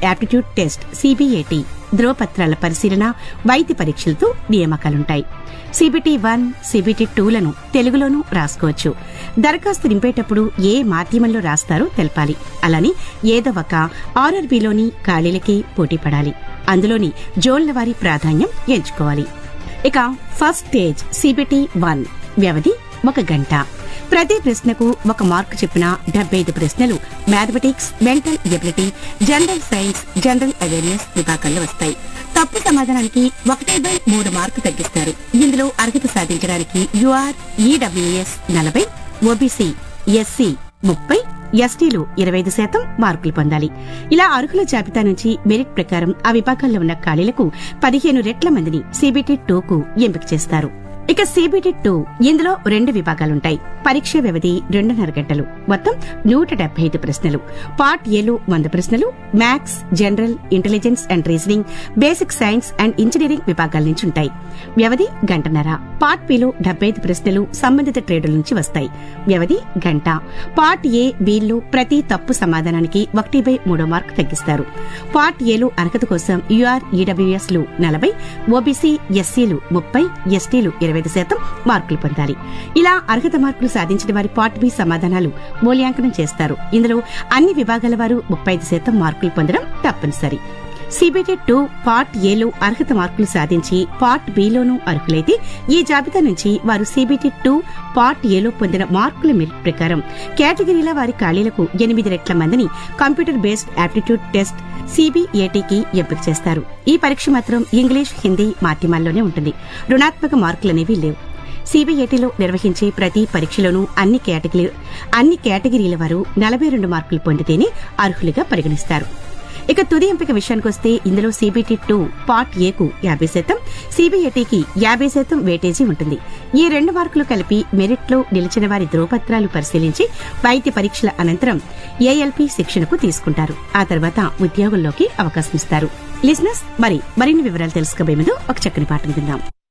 aptitude test CBAT ధ్రువపత్రాల పరిశీలన వైద్య పరీక్షలతో నియామకాలుంటాయి సిబిటి వన్ సిబిటి టూలను తెలుగులోనూ రాసుకోవచ్చు దరఖాస్తు నింపేటప్పుడు ఏ మాధ్యమంలో రాస్తారో తెలపాలి అలానే ఏదో ఒక ఆర్ఆర్బీలోని ఖాళీలకి పోటీ పడాలి అందులోని జోన్ల వారి ప్రాధాన్యం ఎంచుకోవాలి ఇక ఫస్ట్ స్టేజ్ సిబిటి వన్ వ్యవధి ఒక గంట ప్రతి ప్రశ్నకు ఒక మార్కు చెప్పిన డెబ్బై ఐదు ప్రశ్నలు mathematics mental ability general science general awareness విభాగాల్లో వస్తాయి తప్పు సమాధానానికి ఒకటి బై మూడు మార్కు తగ్గిస్తారు ఇందులో అర్హత సాధించడానికి యుఆర్ ఈడబ్ల్యూఎస్ నలభై ఓబీసీ ఎస్సీ ముప్పై ఎస్టీలు ఇరవై ఐదు శాతం మార్కులు పొందాలి ఇలా అర్హుల జాబితా నుంచి మెరిట్ ప్రకారం ఆ విభాగాల్లో ఉన్న ఖాళీలకు పదిహేను రెట్ల మందిని సిబిటి టూకు ఎంపిక చేస్తారు ఇక సిబిటి టూ ఇందులో రెండు విభాగాలుంటాయి పరీక్ష వ్యవధి రెండున్నర గంటలు మొత్తం నూట డెబ్బై ఐదు ప్రశ్నలు పార్ట్ ఏలో వంద ప్రశ్నలు maths general intelligence and reasoning basic science and engineering విభాగాల నుంచి ఉంటాయి వ్యవధి గంటన్నర పార్ట్ బిలో డెబ్బై ఐదు ప్రశ్నలు సంబంధిత ట్రేడుల నుంచి వస్తాయి వ్యవధి గంట పార్ట్ ఏ బిల్లో ప్రతి తప్పు సమాధానానికి ఒకటి బై మూడో మార్కు తగ్గిస్తారు పార్ట్ ఏలో అర్హత కోసం యూఆర్ ఈడబ్ల్యూఎస్ లు నలభై ఓబీసీ ఎస్సీలు ముప్పై ఎస్టీలు ఇరవై ఐదు శాతం మార్కులు పొందాలి ఇలా అర్హత మార్కులు సాధించిన వారి పార్ట్ బి సమాధానాలు మూల్యాంకనం చేస్తారు ఇందులో అన్ని విభాగాల వారు ముప్పై ఐదు శాతం మార్కులు పొందడం తప్పనిసరి సిబిటి టూ పార్ట్ ఏలో అర్హత మార్కులు సాధించి పార్ట్ బిలోనూ అర్హులైతే ఈ జాబితా నుంచి వారు సిబిటి టూ పార్ట్ ఏలో పొందిన మార్కుల మెరిట్ ప్రకారం కేటగిరీల వారి ఖాళీలకు ఎనిమిది రెట్ల మందిని కంప్యూటర్ బేస్డ్ యాప్టిట్యూడ్ టెస్ట్ సిబిఏటికి ఎంపిక చేస్తారు ఈ పరీక్ష మాత్రం ఇంగ్లీష్ హిందీ మాధ్యమాల్లోనే ఉంటుంది రుణాత్మక మార్కులనేవి లేవు సిబిఐటిలో నిర్వహించే ప్రతి పరీక్షలోనూ అన్ని కేటగిరీ అన్ని కేటగిరీల వారు నలభై రెండు మార్కులు పొందితేనే అర్హులుగా పరిగణిస్తారు ఇక తుది ఎంపిక విషయానికొస్తే ఇందులో సిబిటి టూ పార్ట్ ఏకు యాభై శాతం సిబిఐటికి యాభై శాతం వేటేజీ ఉంటుంది ఈ రెండు మార్కులు కలిపి మెరిట్లో నిలిచిన వారి ధ్రువపత్రాలు పరిశీలించి వైద్య పరీక్షల అనంతరం ఏఎల్పి శిక్షణకు తీసుకుంటారు ఆ తర్వాత ఉద్యోగుల్లోకి అవకాశం ఇస్తారు లిజినెస్ మరి మరిన్ని వివరాలు తెలుసుకోబోయే ముందు ఒక చక్కని పాటను విందాం